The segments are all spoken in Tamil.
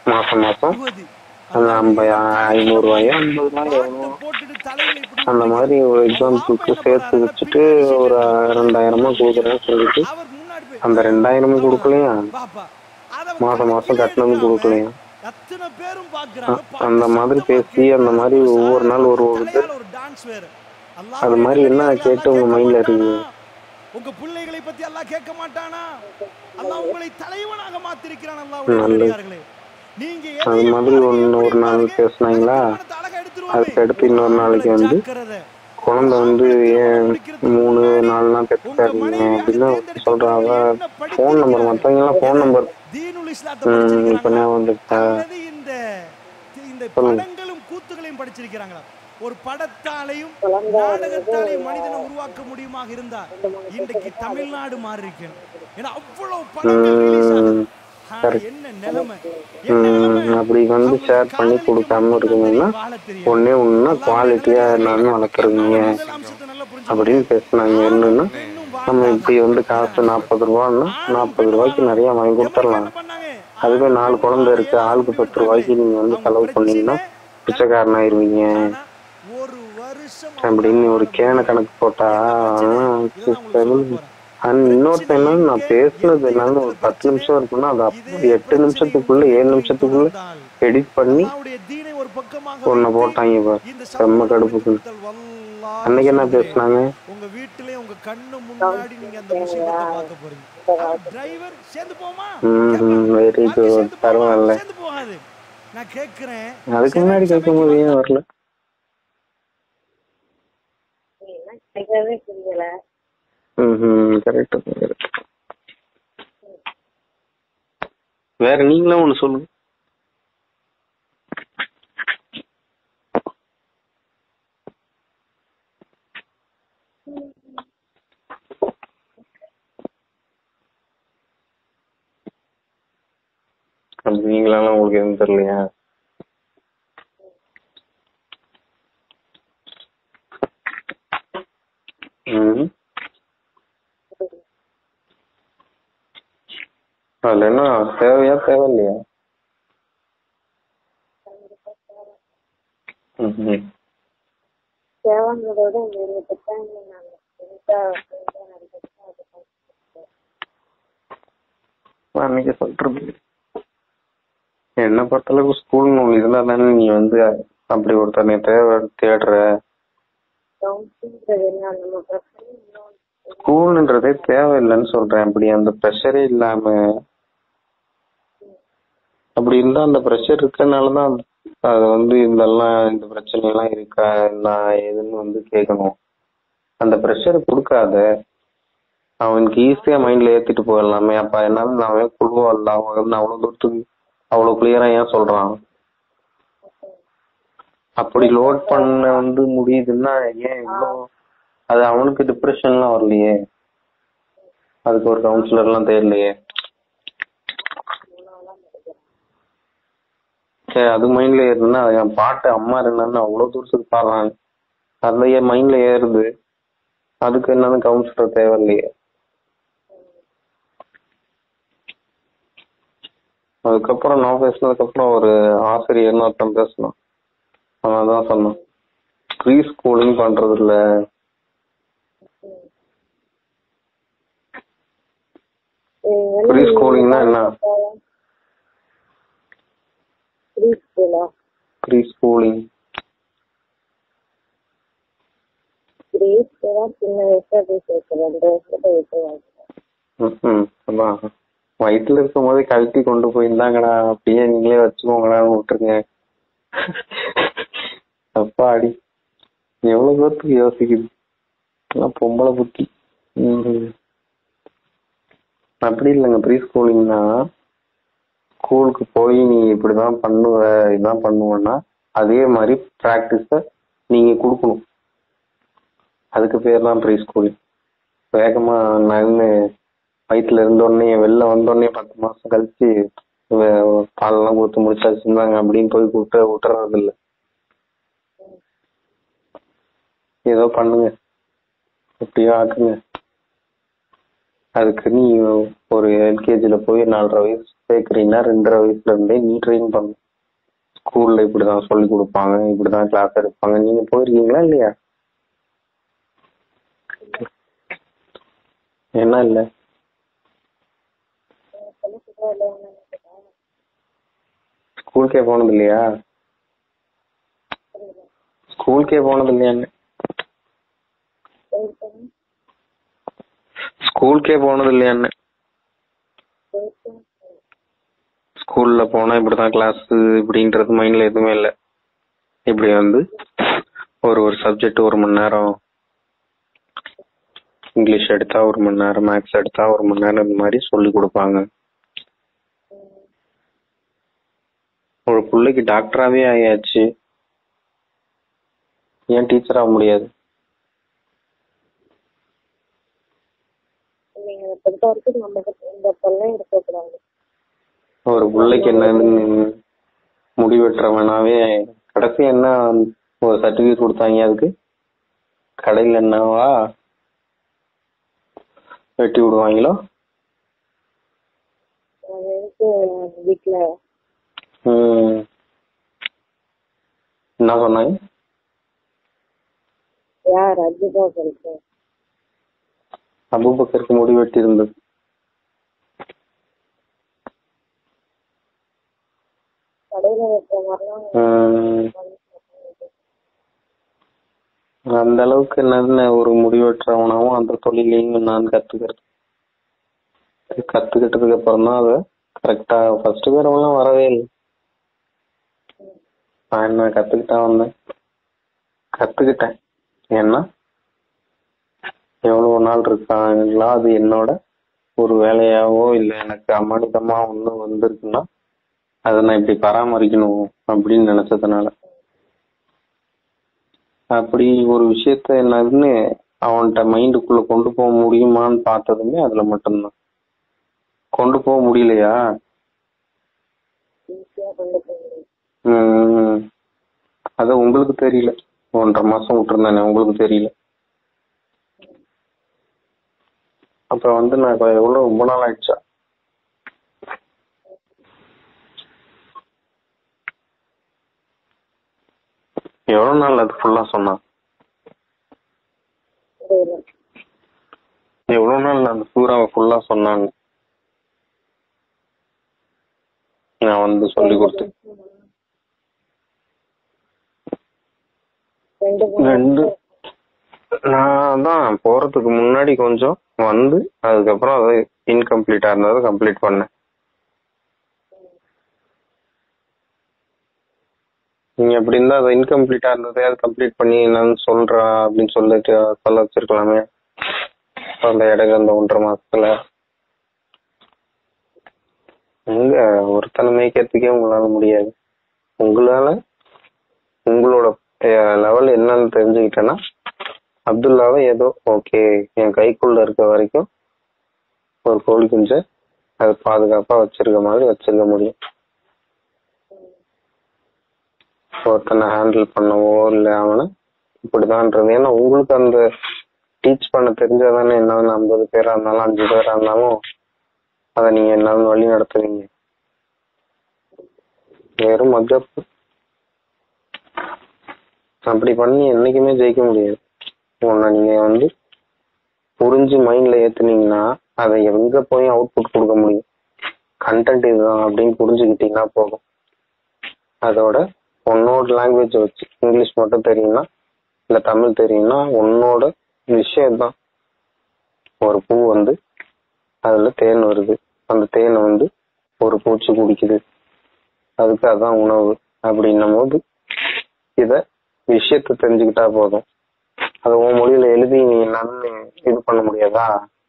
மாசம் மாசம் இருபது அந்த ஐம்பது ஐநூறு ரூபாயோ ஐம்பது ரூபாயோ பாட்டு போட்டுட்டு தலையில இப்படி அந்த மாதிரி ஒரு எக்ஸாம்பிளுக்கு சேர்த்து வச்சுட்டு ஒரு ரெண்டாயிரமா கொடுக்குறேன்னு சொல்லிட்டு அவர் முன்னாடி போய் அந்த ரெண்டாயிரமும் கொடுக்கலையா பாப்பா அத மாசம் மாசம் கட்டணமும் கொடுக்கலையா அத்தனை பேரும் பாக்குறாங்க அந்த மாதிரி பேசி அந்த மாதிரி ஒவ்வொரு நாள் ஒரு ஒரு இது ஒரு டான்ஸ் வேற அல்லாஹ் அது மாதிரி என்ன கேட்டு உங்க மைண்ட்ல இருக்கு உங்க பிள்ளைகளை பத்தி அல்லாஹ் கேட்க மாட்டானா அல்லாஹ் உங்களை தலைவனாக மாத்திருக்கிறான் அல்லாஹ் நீங்க அது மாதிரி ஒன்னு ஒரு நாள் பேசுனாங்களா அழகா எடுத்துருவாங்க அதுக்கு அடுத்து இன்னொரு நாளைக்கு வந்து ஜாக்கிரதை. குழந்தை வந்து ஏன் மூணு நாலுலாம் பெற்றுக்காதீங்க அப்படின்னு சொல்றாங்க ஃபோன் நம்பர் மற்றவங்க எல்லாம் ஃபோன் நம்பர் தீனுல் இஸ்லாத்தை இப்ப ஞாபகம் வந்துட்டா அல்லது இந்த இந்த படங்களும் கூத்துகளையும் படிச்சிருக்கிறாங்களா ஒரு படத்தாலையும் நாடகத்தாலையும் மனிதனை உருவாக்க முடியுமாக இருந்தா இன்றைக்கு தமிழ்நாடு மாறி இருக்கணும் ஏன்னா அவ்வளவு படங்கள் release ஆகுது. ஆ, என்ன நிலைமை என்ன நிலைமை? ம், அப்படி வந்து ஷேர் பண்ணி கொடுக்காம இருக்கீங்கன்னா வாழ தெரியும் ஒன்னே ஒண்ணுன்னா குவாலிட்டியா எல்லாமே வளர்க்குறீங்க முதல் அம்சத்தை நல்லா புரிஞ்சு அப்படின்னு பேசுனாங்க என்னன்னா நம்ம இப்படி வந்து காசு நாற்பது ரூபான்னா நாற்பது ரூபாய்க்கு நிறைய வாங்கி கொடுத்துடலாம் பண்ணாங்க அதுவே நாலு குழந்தை இருக்கு ஆளுக்கு பத்து ரூபாய்க்கு நீங்க வந்து செலவு பண்ணீங்கன்னா பிச்சைக்காரன் ஆயிருவீங்க ஒரு வருஷம் அப்படின்னு ஒரு கேன கணக்கு போட்டா அதெல்லாம் அண்ட் இன்னொருத்தன் என்னன்னா நான் பேசுனது என்னன்னு ஒரு பத்து நிமிஷம் இருக்குன்னா அது அப்ப எட்டு நிமிஷத்துக்குள்ள ஏழு நிமிஷத்துக்குள்ள எடிட் பண்ணி அல்லாஹ்வுடைய தீனை ஒரு பக்கமாக ஒன்ன போட்டாங்க பாரு இந்த செம்ம கடுப்புக்கு சமூகத்தில் வல்லாஹ் அன்னைக்கு என்ன பேசுனாங்க உங்க வீட்டிலே உங்க கண்ணு முன்னாடி நீங்க அந்த முசீபத்தை பார்க்க போறீங்க டிரைவர் சேர்ந்து போமா ம் வெரி குட் பரவாயில்ல சேர்ந்து போகாது நான் கேக்குறேன் அதுக்கு முன்னாடி கேட்கும்போது ஏன் வரல என்ன கேட்கவே புரியல ம் கரெக்ட் கரெக்ட் வேற நீங்களும் ஒண்ணு சொல்லுங்க அப்படி நீங்களால உங்களுக்கு எதுவும் தெரியலையா ம் அதுல என்ன தேவையா தேவையில்லையா ம் தேவைங்கிறத விட எங்க திட்டாங்க நாங்க பெருசா பெருசா நடந்துச்சு அது அன்னைக்கு சொல்றது என்ன பொறுத்தளவுக்கு ஸ்கூல் ஒண்ணு இருந்தா தானே நீ வந்து அப்படி ஒருத்தனை தேவை தேடுற கவுன்சிலிங்கிறது என்ன நம்ம பிரச்சனை இன்னொன்று ஸ்கூல்ன்றதே தேவையில்லைன்னு சொல்றேன் அப்படி அந்த ப்ரெஷரே இல்லாம அப்படி இருந்தா அந்த ப்ரெஷர் இருக்கனாலதான் அது வந்து இதெல்லாம் இந்த பிரச்சனை எல்லாம் இருக்கா நான் ஏதுன்னு வந்து கேட்கணும் அந்த ப்ரெஷர் கொடுக்காத அவனுக்கு ஈஸியா மைண்ட்ல ஏத்திட்டு போயிடலாமே அப்ப என்னால நான் குழுவா இல்ல அவன் வந்து அவ்வளவு தூரத்துக்கு அவ்வளவு கிளியரா ஏன் சொல்றான் அப்படி லோட் பண்ண வந்து முடியுதுன்னா ஏன் இவ்வளோ அது அவனுக்கு டிப்ரெஷன்லாம் வரலையே அதுக்கு ஒரு கவுன்சிலர்லாம் தேடலையே சரி அது மைண்ட்ல ஏறுதுன்னா அது என் பாட்டு அம்மா என்னன்னு அவ்வளவு தூரத்துக்கு பாடுறாங்க அதுல என் மைண்ட்ல ஏறுது அதுக்கு என்னன்னு கவுன்சிலர் தேவையில்லையே அதுக்கப்புறம் நான் பேசினதுக்கு அப்புறம் ஒரு ஆசிரியர்னு ஒருத்தன் பேசணும் அவன் தான் சொன்னான் ப்ரீ ஸ்கூலிங் பண்றது இல்ல ப்ரீ ஸ்கூலிங்னா என்ன ப்ரீ ஸ்கூலா ப்ரீ ஸ்கூலிங் ப்ரீ ஸ்கூலா சின்ன வயசுல போய் சேர்க்க ரெண்டு வயசுல விட்டு ம் அதான் வயிற்றுல இருக்கும் போதே கழட்டி கொண்டு போயிருந்தாங்கடா அப்படியே நீங்களே வச்சுக்கோங்கடான்னு விட்டுருங்க அப்பாடி எவ்வளவு பேர்த்துக்கு யோசிக்குது எல்லாம் பொம்பளை புத்தி ம். அப்படி இல்லைங்க ப்ரீ ஸ்கூலிங்னா ஸ்கூலுக்கு போய் நீ இப்படிதான் பண்ணுவ இதான் பண்ணுவேன்னா அதே மாதிரி ப்ராக்டிஸ நீங்க கொடுக்கணும் அதுக்கு பேர் தான் ப்ரீ ஸ்கூலிங் வேகமா நகர்ந்து வயிற்றுல இருந்த உடனே வெளில வந்த உடனே பத்து மாசம் கழிச்சு வே- பாலெல்லாம் கொடுத்து முடிச்சாச்சுருந்தாங்க அப்படின்னு போய் விட்டு விட்டுறது இல்ல ஏதோ பண்ணுங்க எப்படியோ ஆக்குங்க அதுக்கு நீ ஒரு எல்கேஜில போய் நாலரை வயசு சேர்க்குறீங்கன்னா ரெண்டரை வயசுல இருந்தே நீ ட்ரெயின் பண்ணணும் ஸ்கூல்ல இப்படிதான் சொல்லி கொடுப்பாங்க இப்படிதான் கிளாஸ் எடுப்பாங்க நீங்க போயிருக்கீங்களா இல்லையா என்ன இல்ல சொல்ல சொல்ல இல்லையான்னு கேட்டேன் ஸ்கூலுக்கே போனது இல்லையா புரியல ஸ்கூலுக்கே போனது இல்லையான்னு போயிருக்கேன் ஸ்கூலுக்கே போனது இல்லையான்னு போயிருக்கேன் ஸ்கூல்ல போனா இப்படிதான் கிளாஸ் இப்படின்றது மைண்ட்ல எதுவுமே இல்ல இப்படி வந்து ஒரு ஒரு சப்ஜெக்ட் ஒரு மணி நேரம் இங்கிலீஷ் எடுத்தா ஒரு மணி நேரம் மேக்ஸ் எடுத்தா ஒரு மணி நேரம் இந்த மாதிரி சொல்லி கொடுப்பாங்க ஒரு பிள்ளைக்கு டாக்டராவே ஆயாச்சு ஏன் டீச்சர் ஆக முடியாது நீங்க இதை பொறுத்த வரைக்கும் நமக்கு இந்த தொல்லை இருக்கக்கூடாது ஒரு பிள்ளைக்கு என்னதுன்னு முடிவெட்டுறவனாவே கடைசி என்ன ஒரு சர்டிபிகேட் கொடுத்தாங்க அதுக்கு கடையில் என்னவா வெட்டி விடுவாங்களோ அது எதுக்கு வீட்டுல ம். என்ன சொன்னாங்க யார் அஜிதா சொல்லிட்டு அபுபக்கருக்கு முடி வெட்டி இருந்தது கடையில வைக்கிற மாதிரிலாம் ம். அந்த அளவுக்கு என்னதுன்னு ஒரு முடிவெட்டுறவனாவும் அந்த தொழிலையும் நான் கத்துக்கிறது கத்துக்கிட்டதுக்கு அப்புறம் தான் அதை கரெக்டா ஃபர்ஸ்ட் பேரெல்லாம் வரவே இல்லை நான் என்ன கத்துக்கிட்டா வந்தேன் கத்துக்கிட்டேன் ஏன்னா எவ்வளவு நாள் இருக்காங்களா அது என்னோட ஒரு வேலையாவோ இல்லை எனக்கு அமானிதமா ஒண்ணு வந்திருக்குன்னா அதை நான் இப்படி பராமரிக்கணும் அப்படின்னு நினைச்சதுனால அப்படி ஒரு விஷயத்த என்னதுன்னு அவன்கிட்ட மைண்டுக்குள்ள கொண்டு போக முடியுமான்னு பார்த்ததுமே அதுல மட்டும்தான் கொண்டு போக முடியலையா ஈஸியா கொண்டு போக முடியும் ம். அது உங்களுக்கு தெரியல ஒன்றரை மாசம் விட்டுருந்தானே உங்களுக்கு தெரியல அப்ப வந்து நான் இப்ப எவ்வளவு ரொம்ப நாள் ஆயிடுச்சா எவ்வளவு நாள் அது ஃபுல்லா சொன்னான் புரியல எவ்வளவு நாள் அந்த சூறாவை ஃபுல்லா சொன்னாங்க நான் வந்து சொல்லி கொடுத்தேன் ரெண்டு மூணு ரெண்டு நான் தான் போறதுக்கு முன்னாடி கொஞ்சம் வந்து அதுக்கப்புறம் அது இன்கம்ப்ளீட்டா இருந்ததை கம்ப்ளீட் பண்ணேன் நீங்க எப்படி இருந்தா அது இன்கம்ப்ளீட்டா இருந்ததே அது கம்ப்ளீட் பண்ணி என்னன்னு சொல்றா அப்படின்னு சொல்லிட்டு சொல்ல வச்சிருக்கலாமே அந்த இடையில இந்த ஒன்றரை மாசத்துல எங்க ஒருத்தனை மேய்க்கிறதுக்கே உங்களால முடியாது உங்களால உங்களோட லெவல் என்னன்னு தெரிஞ்சுக்கிட்டேன்னா அப்துல்லாவை ஏதோ ஓகே என் கைக்குள்ள இருக்க வரைக்கும் ஒரு கோழி குஞ்சை அது பாதுகாப்பா வச்சிருக்க மாதிரி வச்சிருக்க முடியும் ஒருத்தனை ஹேண்டில் பண்ணவோ இல்லை அவனை இப்படிதான்றது ஏன்னா உங்களுக்கு அந்த டீச் பண்ண தெரிஞ்சாதானே என்ன ஐம்பது பேரா இருந்தாலும் அஞ்சு பேரா இருந்தாலும் அதை நீங்க என்னாலும் வழி நடத்துவீங்க வெறும் மஜப்பு அப்படி பண்ணி என்னைக்குமே ஜெயிக்க முடியாது உன்னை நீங்க வந்து புரிஞ்சு மைண்ட்ல ஏத்துனீங்கன்னா அதை எங்க போய் அவுட்புட் கொடுக்க முடியும் கண்டென்ட் இதுதான் அப்படின்னு புரிஞ்சுக்கிட்டீங்கன்னா போதும் அதோட உன்னோட லாங்குவேஜ் வச்சு இங்கிலீஷ் மட்டும் தெரியும்னா இல்ல தமிழ் தெரியும்னா உன்னோட விஷயம் தான் ஒரு பூ வந்து அதுல தேன் வருது அந்த தேனை வந்து ஒரு பூச்சி குடிக்குது அதுக்கு அதான் உணவு அப்படின்னும் போது இத விஷயத்த தெரிஞ்சுக்கிட்டா போதும் அது உன் மொழியில எழுதி நீ என்னன்னு இது பண்ண முடியாதா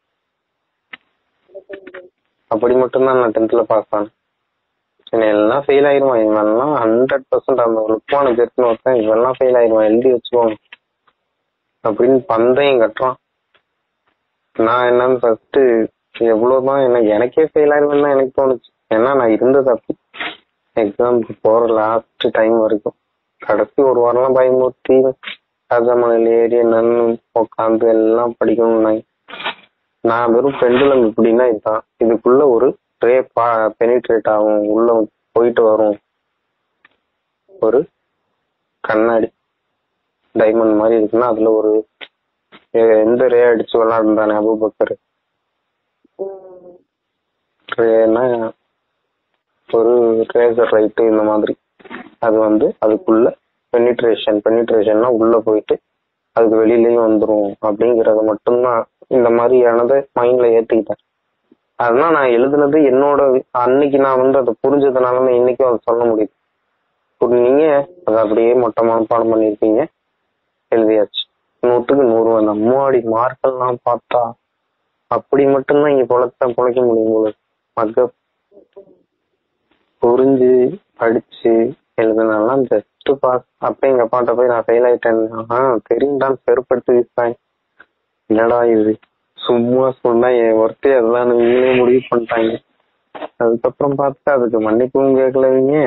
அப்படி மட்டும்தான் நான் டென்த்ல பாஸ் ஆனேன் என்னை எல்லாம் ஃபெயில் ஆயிருவான் இவன்லாம் ஹண்ட்ரட் பர்சன்ட் அந்த லுக்மான ஜெட்னு ஒருத்தன் இவெல்லாம் ஃபெயில் ஆயிருவான் எழுதி வச்சுக்கோங்க அப்படின்னு பந்தயம் கட்டுறான் நான் என்னன்னு ஃபர்ஸ்ட் எவ்வளவுதான் எனக்கு எனக்கே ஃபெயில் ஆயிருவேன்னு தான் எனக்கு தோணுச்சு ஏன்னா நான் இருந்தது அப்படி எக்ஸாமுக்கு போற லாஸ்ட் டைம் வரைக்கும் கடைசி ஒரு வாரம்லாம் பயமுறுத்தி ராஜாமலையில ஏறி என்னன்னு உட்காந்து எல்லாம் படிக்கணும் நான் வெறும் பெண்டுலம் இப்படின்னா இதுதான் இதுக்குள்ள ஒரு ரே பா பெனிட்ரேட் ஆகும் உள்ள போயிட்டு வரும் ஒரு கண்ணாடி டைமண்ட் மாதிரி இருக்குன்னா அதுல ஒரு எ- எந்த ரே அடிச்சு விளாடுந்தானே அபுபக்கர் ம். ரேனா ஒரு ரேசர் ரைட்டு இந்த மாதிரி அது வந்து அதுக்குள்ள பெனிட்ரேஷன் பெனிட்ரேஷன்னா உள்ள போயிட்டு அதுக்கு வெளியிலயும் வந்துரும் அப்படிங்கறத மட்டும்தான் இந்த மாதிரியானதை மைண்ட்ல ஏத்திக்கிட்டேன் அதனால நான் எழுதுனது என்னோட வி- அன்னைக்கு நான் வந்து அதை புரிஞ்சதுனால தான் இன்னைக்கும் அதை சொல்ல முடியுது புரிஞ்சீங்க அதை அப்படியே மொட்டை மனப்பாடம் பண்ணியிருக்கீங்க எழுதியாச்சு நூற்றுக்கு நூறு அந்த அம்மாடி மார்க்கெல்லாம் பார்த்தா அப்படி மட்டும்தான் இங்க பொழைச்சா பொழைக்க முடியும் போல மக்க புரிஞ்சு படிச்சு எழுதுனாலாம் ஜஸ்ட் பாஸ் அப்ப எங்க அப்பாட்ட போய் நான் ஃபெயில் ஆயிட்டேன் ஆஹா தெரியும்டான்னு செருப்படுத்தி வீசாங்க என்னடா இது சும்மா சொன்னா என் ஒர்க்கே அதுதான் நீங்களே முடிவு பண்ணிட்டாங்க அதுக்கப்புறம் பார்த்தா அதுக்கு மன்னிப்பும் கேட்கலவீங்க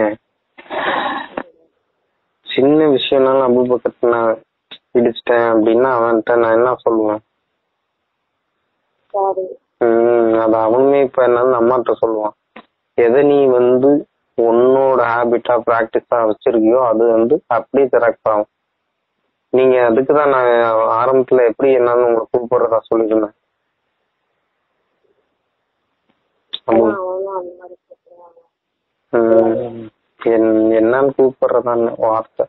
சின்ன விஷயம்னாலும் அபுபக்கத்தை நான் இடிச்சிட்டேன் அப்படின்னா அவன்கிட்ட நான் என்ன சொல்லுவேன் சாரி ஹம் அது அவனுமே இப்ப என்னன்னு அம்மாட்ட சொல்லுவான் எதை நீ வந்து உன்னோட ஹேபிட்டா பிராக்டிஸா வச்சிருக்கியோ அது வந்து அப்படியே கரெக்ட் ஆகும் நீங்க அதுக்கு தான் நான் ஆரம்பத்துல எப்படி என்னன்னு உங்களை கூப்பிடுறதா சொல்லியிருந்தேன் ஆனா ஆமா. அவனும் அந்த மாதிரி கேட்கிறாங்க ஹம் என்- என்னன்னு கூப்பிடுறதான்னு வார்த்தை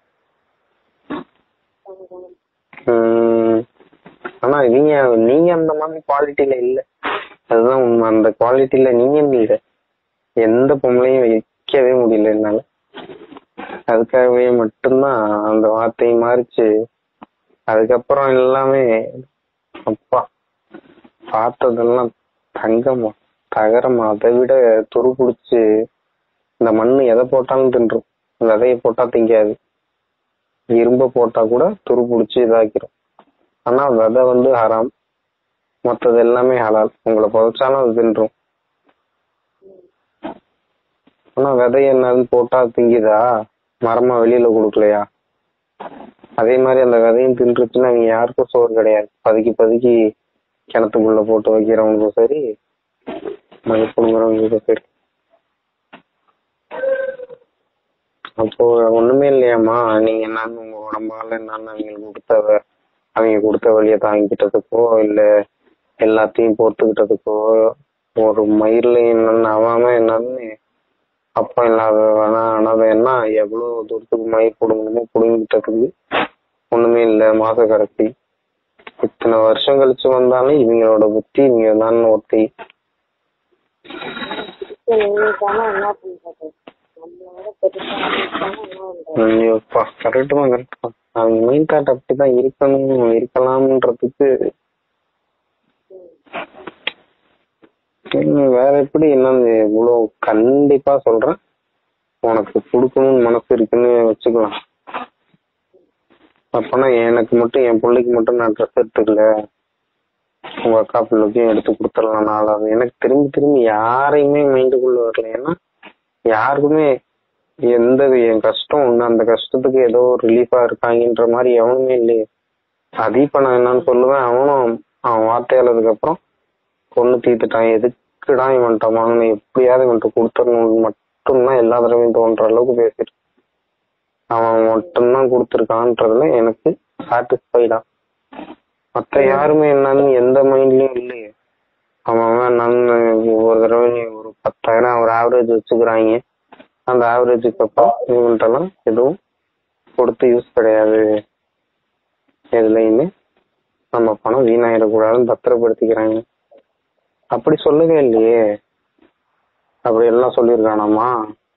ஹம் ஆனா நீங்க நீங்க அந்த மாதிரி குவாலிட்டியில இல்ல அதுதான் உண்மை அந்த குவாலிட்டியில நீங்க இல்ல எந்த பொம்பளையும் வைக்கவே முடியல என்னால அதுக்காகவே மட்டும்தான் அந்த வார்த்தையை மாறிச்சு அதுக்கப்புறம் எல்லாமே அப்பா பார்த்ததெல்லாம் தங்கமா தகரமா அதை விட துரு பிடிச்சு இந்த மண்ணு எதை போட்டாலும் தின்றும் விதைய போட்டா திங்காது இரும்ப போட்டா கூட துரு பிடிச்சி இதாக்கிரும் ஆனா விதை வந்து ஹராம் மத்தது எல்லாமே ஹலால் உங்களை புதைச்சாலும் அது தின்றும் ஆனா விதை என்னன்னு போட்டா திங்குதா மரமா வெளியில கொடுக்கலையா அதே மாதிரி அந்த விதையும் தின்றுச்சுன்னா அவங்க யாருக்கும் சோறு கிடையாது பதுக்கி பதுக்கி கிணத்துக்குள்ள போட்டு வைக்கிறவங்களுக்கும் சரி மழை புடுங்குறவங்களுக்கும் சரி அப்போ ஒண்ணுமே இல்லையாம்மா நீங்க என்னன்னு உங்க உடம்பால என்னன்னு அவங்களுக்கு கொடுத்த அவங்க கொடுத்த வழியை தாங்கிக்கிட்டதுக்கோ இல்ல எல்லாத்தையும் பொறுத்துக்கிட்டதுக்கோ ஒரு மயிர்ல என்னன்னு அவாம என்னன்னு அப்பா இல்லாத வேணா அனாதை என்ன எவ்வளவு தூரத்துக்கு மயிர் பிடுங்கணுமோ பிடுங்கிட்டதுக்கு ஒண்ணுமே இல்ல மாச கடைசி இத்தனை வருஷம் கழிச்சு வந்தாலும் இவங்களோட புத்தி இவங்க தான் ஒருத்தி சரி, நீங்க என்ன பண்றது நம்மளோட பெருசா இருந்துச்சுன்னா என்ன பண்றது ஐயோப்பா கரெக்ட் தான் கரெக்ட் தான் அவங்க மைண்ட் தாட் அப்படிதான் இருக்கணும் இருக்கலாம்ன்றதுக்கு ஹம், வேற எப்படி என்னன்னு இவ்வளவு கண்டிப்பா சொல்றேன் உனக்கு கொடுக்கணும்னு மனசு இருக்குன்னு வச்சுக்கலாம் அப்பனா எனக்கு மட்டும் என் பிள்ளைக்கு மட்டும் நான் ட்ரெஸ் எடுத்துக்கல உங்க அக்கா பிள்ளைக்கும் எடுத்து கொடுத்துடலாம் நாளாவது எனக்கு திரும்பி திரும்பி யாரையுமே மைண்டுக்குள்ள வரல ஏன்னா யாருக்குமே எந்த வி- என் கஷ்டம் ஒண்ணு அந்த கஷ்டத்துக்கு ஏதோ ஒரு ரிலீஃபா இருக்காங்கன்ற மாதிரி எவனுமே இல்லையே அது இப்ப நான் என்னன்னு சொல்லுவேன் அவனும் அவன் வார்த்தையாளதுக்கு அப்புறம் கொண்டு தீர்த்துட்டான் எதுக்குடா இவன்ட்ட வாங்கணும் எப்படியாவது இவன்ட்ட கொடுத்துடணும்னு மட்டும்தான் எல்லா தடவையும் தோன்ற அளவுக்கு பேசிட்டு அவன் மட்டும்தான் கொடுத்துருக்கான்றதுல எனக்கு சாட்டிஸ்ஃபைடா மத்த யாருமே என்னன்னு எந்த மைண்ட்லயும் இல்லையே அவன் அவன் என்னன்னு ஒவ்வொரு தடவை நீ ஒரு பத்தாயிரம் ஒரு ஆவரேஜ் வச்சுக்கிறாங்க அந்த ஆவரேஜுக்கு அப்புறம் இவன்ட்டெல்லாம் எதுவும் கொடுத்து யூஸ் கிடையாது எதுலையுமே நம்ம பணம் வீணாயிடக்கூடாதுன்னு பத்திரப்படுத்திக்கிறாங்க அப்படி சொல்லவே இல்லையே அப்படி எல்லாம் சொல்லியிருக்கானாமா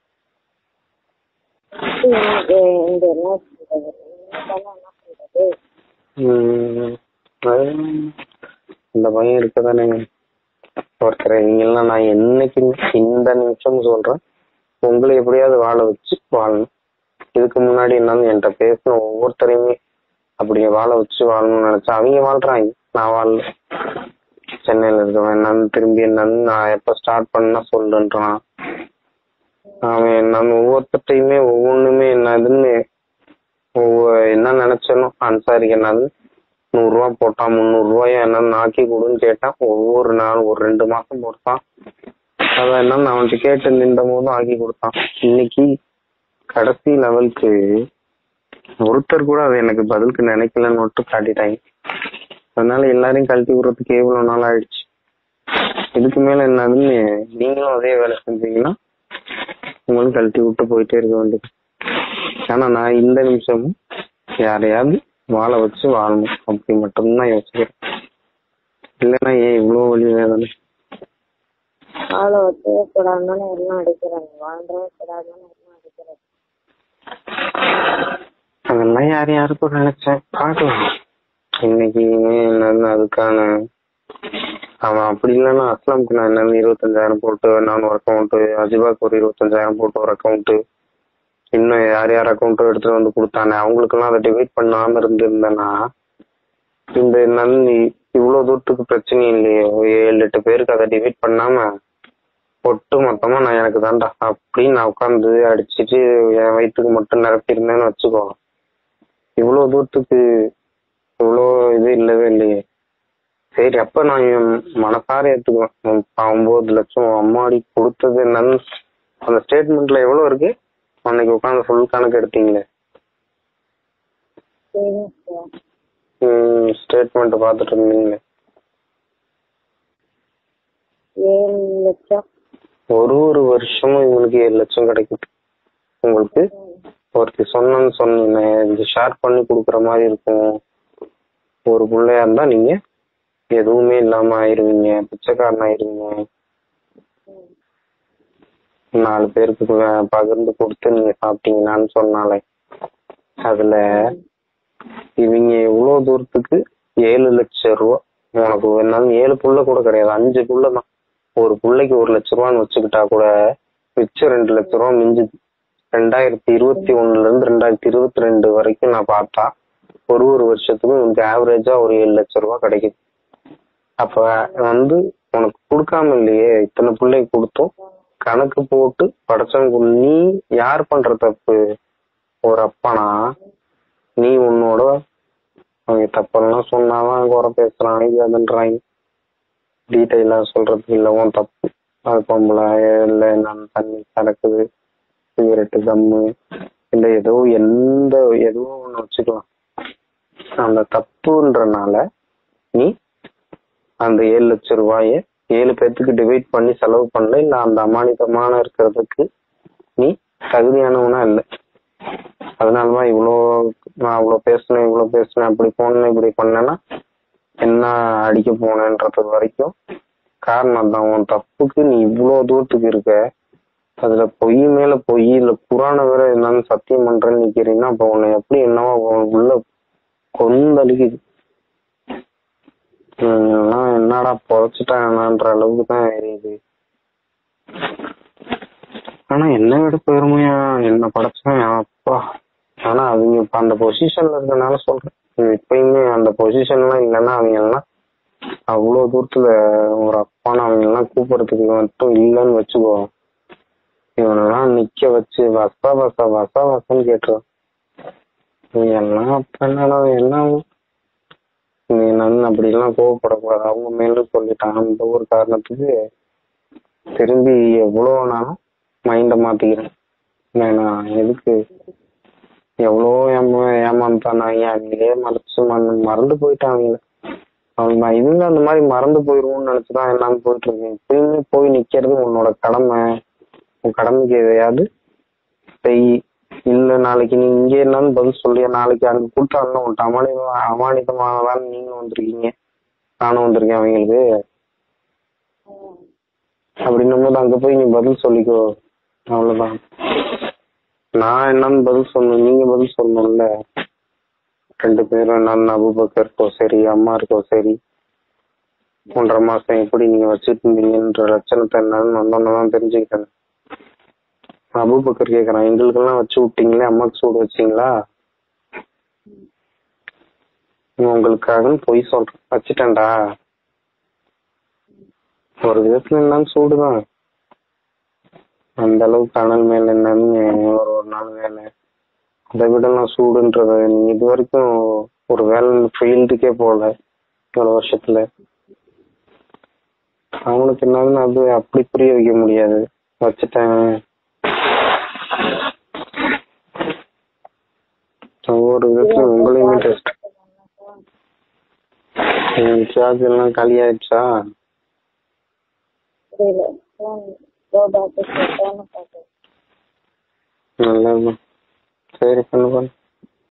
எனக்கு இந்த என்ன பண்றது நீங்க என்ன பண்றது உம் அது இந்த பையன் இருக்கதானே ஒருத்தர் இவங்கெல்லாம் நான் என்னைக்குமே இந்த நிமிஷம் சொல்றேன் உங்களை எப்படியாவது வாழ வச்சு வாழணும் இதுக்கு முன்னாடி என்னன்னு என்கிட்ட பேசின ஒவ்வொருத்தரையுமே அப்படியே வாழ வச்சு வாழணும்னு நினைச்சா அவங்க வாழ்றாங்க நான் வாழல சென்னையில இருக்கவன் என்னன்னு திரும்பி என்னன்னு நான் எப்ப ஸ்டார்ட் பண்ணா சொல்லுன்றான் அவன் என்னன்னு ஒவ்வொருத்தையுமே ஒவ்வொன்றுமே என்னதுன்னு ஒவ்வொரு என்ன நினைச்சனோ அன்சாரிக்கு என்னது நூறு ரூபா போட்டான் முந்நூறு ரூபாய என்னன்னு ஆக்கி கொடுன்னு கேட்டான் ஒவ்வொரு நாள் ஒரு ரெண்டு மாசம் போட்டான் அதான் என்னன்னு அவன்கிட்ட கேட்டு நின்ற போதும் ஆக்கி கொடுத்தான் இன்னைக்கு கடைசி லெவலுக்கு ஒருத்தர் கூட அது எனக்கு பதிலுக்கு நினைக்கலன்னு மட்டும் காட்டிட்டாங்க அதனால எல்லாரையும் கழட்டி விடுறதுக்கு எவ்வளவு நாள் ஆயிடுச்சு இதுக்கு மேல என்னதுன்னு நீங்களும் அதே வேலை செஞ்சீங்கன்னா உங்களும் கழட்டி விட்டு போயிட்டே இருக்க வேண்டியது ஆனா நான் இந்த நிமிஷமும் யாரையாவது வாழ வச்சு வாழணும் அப்படி மட்டும்தான் யோசிக்கிறேன் இல்லைன்னா ஏன் இவ்வளவு வழி வேதனை ஆளை வச்சவே கூடாதுன்னு எல்லாம் அடிக்கிறாங்க வாழ்றவே கூடாதுன்னு எல்லாம் அடிக்கிறாங்க அதெல்லாம் யார் யாருக்கும் நினைச்சேன் பார்க்கலாம் இன்னைக்கு என்னன்னு அதுக்கான அவன் அப்படி இல்லைன்னா அஸ்லாமுக்கு நான் என்னன்னு இருபத்தஞ்சாயிரம் போட்டு நான் ஒரு அக்கௌண்ட் அஜிபாக்கு ஒரு இருபத்தஞ்சாயிரம் போட்டு ஒரு அக்கௌண்ட் இன்னும் யார் யார் அக்கௌண்ட்டோ எடுத்துட்டு வந்து கொடுத்தானே அவங்களுக்கெல்லாம் அதை டிவைட் பண்ணாம இருந்திருந்தேன்னா இந்த என்னன்னு இவ்வளவு தூரத்துக்கு பிரச்சனை இல்லையே ஒரு ஏழு எட்டு பேருக்கு அதை டிவைட் பண்ணாம ஒட்டு மொத்தமா நான் எனக்கு தான்டா அப்படின்னு நான் உட்காந்து அடிச்சிட்டு என் வயிற்றுக்கு மட்டும் நிரப்பியிருந்தேன்னு வச்சுக்கோ இவ்வளவு தூரத்துக்கு இவ்வளோ இது இல்லவே இல்லையே சரி அப்ப நான் என் மனசார ஏத்துக்குவேன் உம் ஒன்பது லட்சம் அம்மாடி கொடுத்தது என்னன்னு அந்த ஸ்டேட்மெண்ட்ல எவ்வளவு இருக்கு அன்னைக்கு உட்காந்து ஃபுல் கணக்கு எடுத்தீங்களே சரிங்க சார் ஸ்டேட்மெண்ட் பார்த்துட்டு இருந்தீங்களே ஏழு லட்சம் ஒரு ஒரு வருஷமும் இவங்களுக்கு ஏழு லட்சம் கிடைக்குது உங்களுக்கு ஒருத்தி சொன்னேன்னு சொன்னீங்க இந்த ஷேர் பண்ணி கொடுக்குற மாதிரி இருக்கும் ஒரு பிள்ளையா இருந்தா நீங்க எதுவுமே இல்லாம ஆயிருவீங்க பிச்சைக்காரன் ஆயிருவீங்க நாலு பேருக்கு ப- பகிர்ந்து கொடுத்து நீங்க சாப்பிட்டீங்களான்னு சொன்னாலே அதுல இவங்க எவ்வளவு தூரத்துக்கு ஏழு லட்சம் ரூபா உனக்கு வேணாலும் ஏழு புள்ள கூட கிடையாது அஞ்சு புள்ள தான் ஒரு புள்ளைக்கு ஒரு லட்ச ரூபான்னு வச்சுக்கிட்டா கூட மிச்சம் ரெண்டு லட்ச ரூபா மிஞ்சுது ரெண்டாயிரத்தி இருபத்தி ஒண்ணுல இருந்து ரெண்டாயிரத்தி இருபத்தி ரெண்டு வரைக்கும் நான் பார்த்தா ஒரு ஒரு வருஷத்துக்கும் உனக்கு ஆவரேஜா ஒரு ஏழு லட்ச ரூபா கிடைக்குது அப்ப வந்து உனக்கு கொடுக்காம இல்லையே இத்தனை பிள்ளைக்கு கொடுத்தோம் கணக்கு போட்டு படைச்சவங்க நீ யார் பண்ற தப்பு ஒரு அப்பனா நீ உன்னோட அவங்க தப்பெல்லாம் சொன்னாதான் குறை பேசுறான் இது அதுன்றாங்க டீட்டெயிலா சொல்றதுக்கு இல்ல உன் தப்பு அது பொம்பளை இல்ல நான் தண்ணி கறக்குது சிகரெட்டு தம்மு இல்ல ஏதோ எந்த ஏதோ ஒண்ணு வச்சுக்கலாம் அந்த தப்புன்றனால நீ அந்த ஏழு லட்சம் ரூபாய ஏழு பேர்த்துக்கு டிவைட் பண்ணி செலவு பண்ணல இல்ல அந்த அமானிதமான இருக்கிறதுக்கு நீ தகுதியானவனா இல்லை அதனாலதான் இவ்வளோ நான் இவ்வளோ பேசினேன் இவ்வளோ பேசினேன் அப்படி போனேன் இப்படி பண்ணேன்னா என்ன அடிக்க போனேன்றது வரைக்கும் காரணம் தான் உன் தப்புக்கு நீ இவ்வளோ தூரத்துக்கு இருக்க அதுல பொய் மேல பொய் இல்ல புராணம் வேற என்னன்னு சத்தியம் பண்றேன்னு நிக்கிறீங்கன்னா அப்ப உன்னை எப்படி என்னவோ உன் உள்ள கொந்தளிக்குது ஹம் எல்லாம் என்னடா பொழைச்சிட்டாங்கன்ற அளவுக்கு தான் எரியுது ஆனா என்ன விட பெருமையா என்ன படைச்சவன் என் அப்பா ஆனா அவங்க இப்ப அந்த பொசிஷன்ல இருக்கனால சொல்றேன் இவன் இப்பயுமே அந்த பொசிஷன்லாம் இல்லைன்னா அவங்க எல்லாம் அவ்வளவு தூரத்துல ஒரு அப்பான்னு அவங்க எல்லாம் கூப்பிடுறதுக்கு மட்டும் இல்லைன்னு வச்சுக்கோ இவனெல்லாம் நிக்க வச்சு வசா வசா வசா வசன்னு கேட்டுருவான் நீ எல்லாம் அப்ப என்னடா என்ன ஆகும்? நீ நான் அப்படி எல்லாம் கோவப்படக்கூடாது அவங்க மேலும் சொல்லிட்டான் அந்த ஒரு காரணத்துக்கு திரும்பி எவ்வளவு நாளும் மைண்ட மாத்திக்கிறேன் நான் எதுக்கு எவ்வளோ ஏமா ஏமாந்தானாங்க அவங்களே மறைச்சு மறந்து மறந்து போயிட்டாங்க அவங்க இவங்க அந்த மாதிரி மறந்து போயிருவோம்னு நினைச்சுதான் எல்லாம் போயிட்டு இருக்கேன் இப்பயுமே போய் நிக்கிறது உன்னோட கடமை உன் கடமைக்கு எதையாவது செய் இல்ல நாளைக்கு நீ இங்கே இருந்தாலும் பதில் சொல்லிய நாளைக்கு அங்க கூட்டாங்க உன்ட்ட அமானித அமானிதமானதான் நீங்களும் வந்திருக்கீங்க நானும் வந்திருக்கேன் அவங்களுக்கு அப்படின்னும் போது அங்க போய் நீ பதில் சொல்லிக்கோ அவ்வளவுதான் நான் என்னன்னு பதில் சொல்லணும் நீங்க பதில் சொல்லணும்ல ரெண்டு பேரும் நான் அபுபக்கர் இருக்கோ சரி அம்மா இருக்கோ சரி ஒன்றரை மாசம் எப்படி நீங்க வச்சுட்டு இருந்தீங்கன்ற லட்சணத்தை என்னன்னு வந்தோன்னு தான் தெரிஞ்சுக்கிட்டேன் அபுபக்கர் கேக்குறான் எங்களுக்கெல்லாம் வச்சு விட்டீங்களே அம்மாக்கு சூடு வச்சீங்களா உங்களுக்காக பொய் சொல்றேன் வச்சுட்டேன்டா ஒரு விதத்துல என்னன்னு சூடுதான் அந்த அளவுக்கு கனல் மேல என்னன்னு ஒரு ஒரு நாள் வேலை அதை விட நான் சூடுன்றது நீங்க இது வரைக்கும் ஒரு வேலை ஃபீல்டுக்கே போகல இவ்வளவு வருஷத்துல அவனுக்கு என்னதுன்னு அது அப்படி புரிய வைக்க முடியாது வச்சுட்டேன் ஒவ்வொரு விதத்துல உங்களையுமே டெஸ்ட் சார்ஜ் எல்லாம் காலி ஆயிடுச்சா புரியல ஃபோன் கோ பேக்